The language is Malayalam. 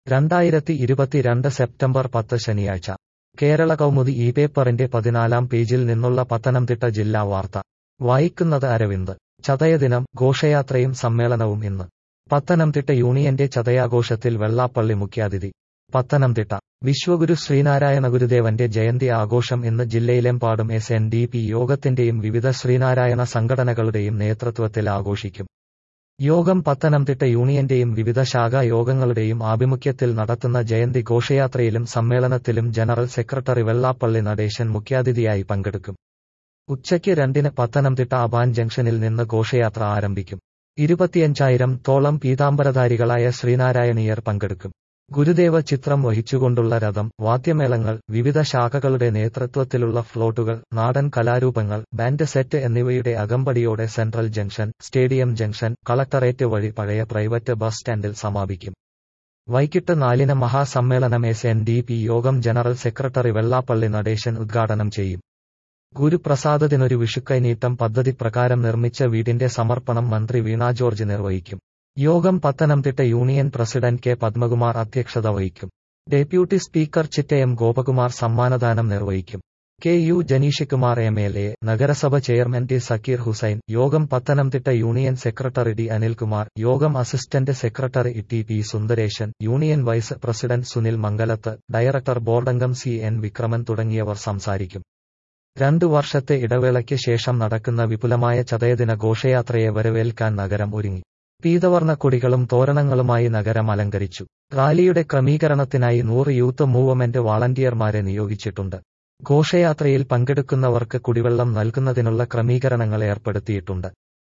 രണ്ടായിരത്തി ഇരുപത്തിരണ്ട് സെപ്റ്റംബർ പത്ത് ശനിയാഴ്ച കേരള കൗമുദി ഈ പേപ്പറിന്റെ പതിനാലാം പേജിൽ നിന്നുള്ള പത്തനംതിട്ട ജില്ലാ വാർത്ത വായിക്കുന്നത് അരവിന്ദ് ചതയദിനം ഘോഷയാത്രയും സമ്മേളനവും ഇന്ന് പത്തനംതിട്ട യൂണിയന്റെ ചതയാഘോഷത്തിൽ വെള്ളാപ്പള്ളി മുഖ്യാതിഥി പത്തനംതിട്ട വിശ്വഗുരു ശ്രീനാരായണ ഗുരുദേവന്റെ ജയന്തി ആഘോഷം ഇന്ന് ജില്ലയിലെമ്പാടും എസ് എൻ ഡി പി യോഗത്തിന്റെയും വിവിധ ശ്രീനാരായണ സംഘടനകളുടെയും നേതൃത്വത്തിൽ ആഘോഷിക്കും യോഗം പത്തനംതിട്ട യൂണിയന്റെയും വിവിധ ശാഖാ യോഗങ്ങളുടെയും ആഭിമുഖ്യത്തിൽ നടത്തുന്ന ജയന്തി ഘോഷയാത്രയിലും സമ്മേളനത്തിലും ജനറൽ സെക്രട്ടറി വെള്ളാപ്പള്ളി നടേശൻ മുഖ്യാതിഥിയായി പങ്കെടുക്കും ഉച്ചയ്ക്ക് രണ്ടിന് പത്തനംതിട്ട അബാൻ ജംഗ്ഷനിൽ നിന്ന് ഘോഷയാത്ര ആരംഭിക്കും ഇരുപത്തിയഞ്ചായിരം തോളം പീതാംബരധാരികളായ ശ്രീനാരായണീയർ പങ്കെടുക്കും ഗുരുദേവ ചിത്രം വഹിച്ചുകൊണ്ടുള്ള രഥം വാദ്യമേളങ്ങൾ വിവിധ ശാഖകളുടെ നേതൃത്വത്തിലുള്ള ഫ്ലോട്ടുകൾ നാടൻ കലാരൂപങ്ങൾ ബാൻഡ് സെറ്റ് എന്നിവയുടെ അകമ്പടിയോടെ central junction stadium junction collectorate വഴി പഴയ പ്രൈവറ്റ് ബസ് സ്റ്റാൻഡിൽ സമാപിക്കും വൈകിട്ട് നാലിന് മഹാസമ്മേളനം എസ് എൻ ഡി പി യോഗം ജനറൽ സെക്രട്ടറി വെള്ളാപ്പള്ളി നടേശൻ ഉദ്ഘാടനം ചെയ്യും ഗുരുപ്രസാദത്തിനൊരു വിഷുക്കൈനീട്ടം പദ്ധതി പ്രകാരം നിർമ്മിച്ച വീടിന്റെ സമർപ്പണം മന്ത്രി വീണ ജോർജ് നിർവഹിക്കും യോഗം Pathanamthitta union president K Padmakumar അധ്യക്ഷത വഹിക്കും ഡെപ്യൂട്ടി സ്പീക്കർ ചിറ്റയം ഗോപകുമാർ സമ്മാനദാനം നിർവഹിക്കും K U Janeeshkumar M L A നഗരസഭ ചെയർമാൻ ടി സക്കീർ ഹുസൈൻ യോഗം Pathanamthitta union secretary D Anilkumar യോഗം assistant secretary T P Sundaresan union vice president Sunil Mangalath director ബോർഡംഗം സി എൻ വിക്രമൻ തുടങ്ങിയവർ സംസാരിക്കും രണ്ടു വർഷത്തെ ഇടവേളയ്ക്ക് ശേഷം നടക്കുന്ന വിപുലമായ ചതയദിന ഘോഷയാത്രയെ വരവേൽക്കാൻ നഗരം ഒരുങ്ങി പീതവർണ്ണ കൊടികളും തോരണങ്ങളുമായി നഗരം അലങ്കരിച്ചു റാലിയുടെ ക്രമീകരണത്തിനായി നൂറ് യൂത്ത് മൂവ്മെന്റ് വാളണ്ടിയർമാരെ നിയോഗിച്ചിട്ടുണ്ട് ഘോഷയാത്രയിൽ പങ്കെടുക്കുന്നവർക്ക് കുടിവെള്ളം നൽകുന്നതിനുള്ള ക്രമീകരണങ്ങൾ ഏർപ്പെടുത്തിയിട്ടുണ്ട്